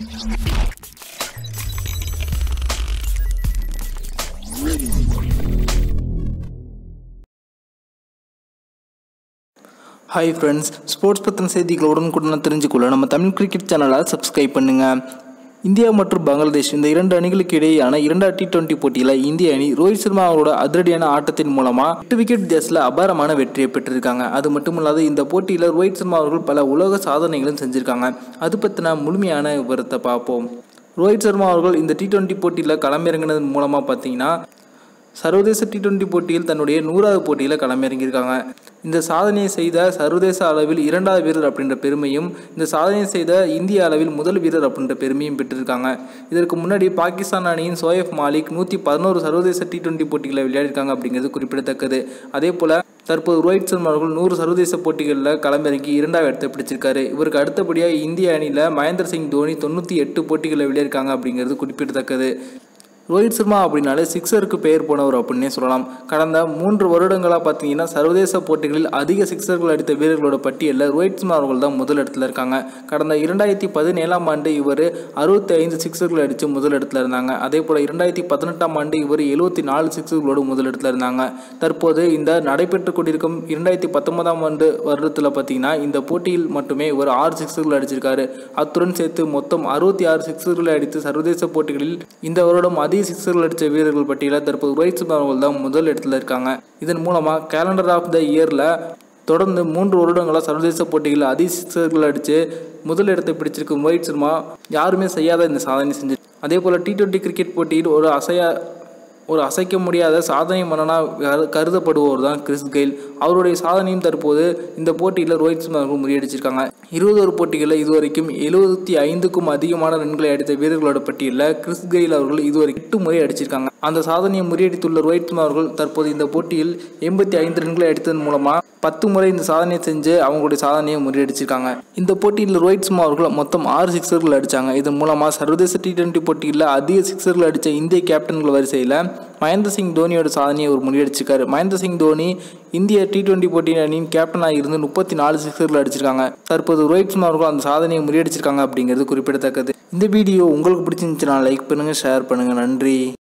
hi friends sports பற்றின செய்திகளை உடனுக்குடன் தெரிஞ்சுக்கொள்ள நம்ம தமிழ் கிரிக்கெட் சேனலை சப்ஸ்கிரைப் பண்ணுங்கள் இந்தியா மற்றும் பங்களாதேஷ் இந்த இரண்டு அணிகளுக்கு இடையேயான இரண்டாவது டி டுவெண்ட்டி போட்டியில் இந்திய அணி ரோஹித் சர்மா அவரோட அதிரடியான ஆட்டத்தின் மூலமாக எட்டு விக்கெட் வித்தியாசத்தில் அபாரமான வெற்றியை பெற்றிருக்காங்க அது மட்டும் இல்லாத இந்த போட்டியில் ரோஹித் சர்மா அவர்கள் பல உலக சாதனைகளும் செஞ்சுருக்காங்க அது பற்றின முழுமையான விவரத்தை பார்ப்போம் ரோஹித் சர்மா அவர்கள் இந்த டி டுவெண்ட்டி போட்டியில் களமிறங்கினதன் மூலமாக பார்த்தீங்கன்னா சர்வதேச டி டுவெண்ட்டி போட்டியில் தன்னுடைய நூறாவது போட்டியில் களமிறங்கியிருக்காங்க இந்த சாதனையை செய்த சர்வதேச அளவில் இரண்டாவது வீரர் அப்படின்ற பெருமையும் இந்த சாதனையை செய்த இந்திய அளவில் முதல் வீரர் அப்படின்ற பெருமையும் பெற்றிருக்காங்க இதற்கு முன்னாடி பாகிஸ்தான் அணியின் சோயப் மாலிக் நூற்றி பதினோரு சர்வதேச டி டுவெண்ட்டி போட்டிகளை விளையாடிருக்காங்க அப்படிங்கிறது குறிப்பிடத்தக்கது அதே போல் தற்போது ரோஹித் சர்மா அவர்கள் நூறு சர்வதேச போட்டிகளில் களமிறங்கி இரண்டாவது இடத்தை பிடிச்சிருக்காரு இவருக்கு அடுத்தபடியாக இந்திய அணியில் மகேந்திர சிங் தோனி தொண்ணூற்றி எட்டு போட்டிகளில் விளையாடிருக்காங்க அப்படிங்கிறது குறிப்பிடத்தக்கது ரோஹித் சர்மா அப்படின்னாலே சிக்ஸருக்கு பெயர் போனவர் அப்படின்னே சொல்லலாம் கடந்த மூன்று வருடங்களாக பார்த்தீங்கன்னா சர்வதேச போட்டிகளில் அதிக சிக்ஸர்கள் அடித்த வீரர்களோட பட்டியலில் ரோஹித் சர்மா அவர்கள் தான் முதல் இடத்துல இருக்காங்க கடந்த இரண்டாயிரத்தி பதினேழாம் ஆண்டு இவர் அறுபத்தி ஐந்து சிக்ஸர்கள் அடித்து முதல் இடத்துல இருந்தாங்க அதே போல் இரண்டாயிரத்தி பதினெட்டாம் ஆண்டு இவர் எழுபத்தி நாலு சிக்ஸர்களோடு முதல் இடத்துல இருந்தாங்க தற்போது இந்த நடைபெற்று கொண்டிருக்கும் இரண்டாயிரத்தி பத்தொன்பதாம் ஆண்டு வருடத்தில் பார்த்தீங்கன்னா இந்த போட்டியில் மட்டுமே இவர் ஆறு சிக்ஸர்கள் அடிச்சிருக்காரு அத்துடன் சேர்த்து மொத்தம் அறுபத்தி ஆறு சிக்ஸர்களை அடித்து சர்வதேச போட்டிகளில் இந்த வருடம் அதிக சிக்ஸர்கள் அடித்த வீரர்கள் பட்டியலில் தற்போது ரோஹித் சர்மா அவர்கள் தான் முதல் இடத்துல இருக்காங்க இதன் மூலமாக கேலண்டர் ஆஃப் த இயரில் தொடர்ந்து மூன்று வருடங்களாக சர்வதேச போட்டிகளில் அதிக சிக்ஸர்கள் அடித்து முதல் இடத்தை பிடிச்சிருக்கும் ரோஹித் சர்மா யாருமே செய்யாத இந்த சாதனை செஞ்சு அதே போல் டி டுவெண்ட்டி கிரிக்கெட் போட்டியில் ஒரு அசையா ஒரு அசைக்க முடியாத சாதனை மன்னனா கருதப்படுபவர் தான் கிறிஸ் கெயில் அவருடைய சாதனையும் தற்போது இந்த போட்டியில் ரோஹித் சர்மா அவர்கள் முறியடிச்சிருக்காங்க இருபதொரு போட்டிகளில் இதுவரைக்கும் எழுபத்தி ஐந்துக்கும் அதிகமான ரன்களை அடித்த வீரர்களோட பட்டியலில் கிறிஸ் கெயில் அவர்கள் இதுவரை எட்டு முறை அடிச்சிருக்காங்க அந்த சாதனையை முறியடித்துள்ள ரோஹித் சர்மா அவர்கள் தற்போது இந்த போட்டியில் எண்பத்தி ஐந்து ரன்களை அடித்ததன் மூலமாக பத்து முறை இந்த சாதனையை செஞ்சு அவங்களுடைய சாதனையை முறியடிச்சிருக்காங்க இந்த போட்டியில் ரோஹித் சர்மா அவர்கள் மொத்தம் ஆறு சிக்ஸர்கள் அடித்தாங்க இதன் மூலமாக சர்வதேச டி டுவெண்ட்டி போட்டியில் அதிக சிக்ஸர்கள் அடித்த இந்திய கேப்டன்கள் வரிசையில் மகேந்திர சிங் தோனியோட சாதனையை ஒரு முறியடிச்சிருக்காரு மகேந்திர சிங் தோனி இந்திய டி டுவெண்ட்டி போட்டி அணியின் கேப்டனாக இருந்து முப்பத்தி நாலு சிக்ஸர்கள் அடிச்சிருக்காங்க தற்போது ரோஹித் சர்மா அவர்கள் அந்த சாதனையை முறியடிச்சிருக்காங்க அப்படிங்கிறது குறிப்பிடத்தக்கது இந்த வீடியோ உங்களுக்கு பிடிச்சிருந்துச்சுன்னா லைக் பண்ணுங்கள் ஷேர் பண்ணுங்கள் நன்றி